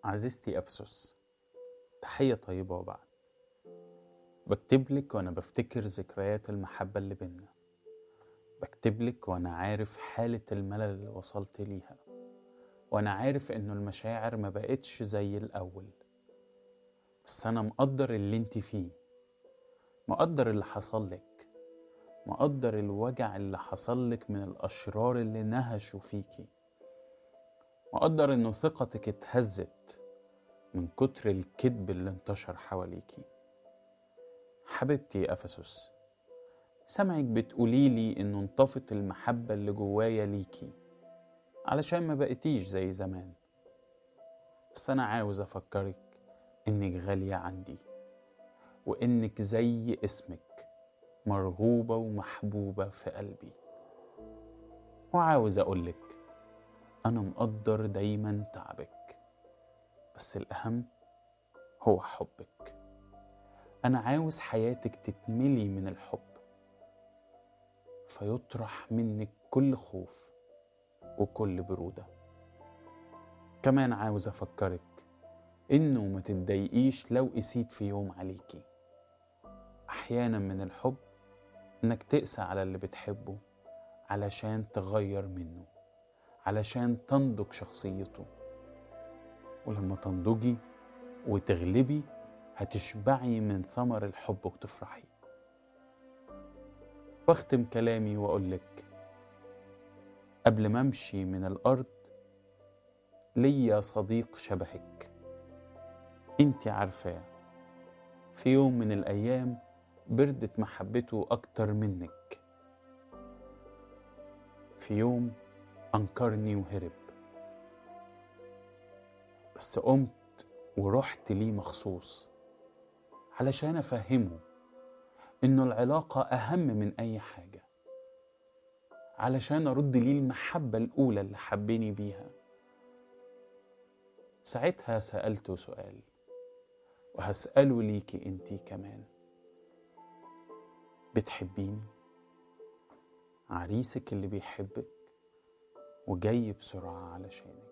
عزيزتي أفسس تحية طيبة وبعد بكتب لك وأنا بفتكر ذكريات المحبة اللي بينا بكتب لك وأنا عارف حالة الملل اللي وصلت ليها وأنا عارف إنه المشاعر ما بقتش زي الأول بس أنا مقدر اللي انت فيه مقدر اللي حصل لك مقدر الوجع اللي حصل لك من الأشرار اللي نهشوا فيكي مقدر إنه ثقتك اتهزت من كتر الكذب اللي انتشر حواليكي حبيبتي يا أفسس سمعك بتقوليلي إنه انطفت المحبة اللي جوايا ليكي علشان ما بقيتيش زي زمان بس أنا عاوز أفكرك إنك غالية عندي وإنك زي اسمك مرغوبة ومحبوبة في قلبي وعاوز أقولك أنا مقدر دايما تعبك بس الأهم هو حبك أنا عاوز حياتك تتملي من الحب فيطرح منك كل خوف وكل برودة كمان عاوز أفكرك إنه ما تتضايقيش لو قسيت في يوم عليكي أحيانا من الحب إنك تقسى على اللي بتحبه علشان تغير منه علشان تنضج شخصيته ولما تنضجي وتغلبي هتشبعي من ثمر الحب وتفرحي واختم كلامي واقولك قبل ما امشي من الارض ليا صديق شبهك انت عارفاه في يوم من الايام بردت محبته اكتر منك في يوم انكرني وهرب بس قمت ورحت ليه مخصوص علشان افهمه انه العلاقة اهم من اي حاجة علشان ارد ليه المحبة الاولى اللي حبني بيها ساعتها سألته سؤال وهسأله ليكي انتي كمان بتحبيني عريسك اللي بيحبك وجاي بسرعة علشانك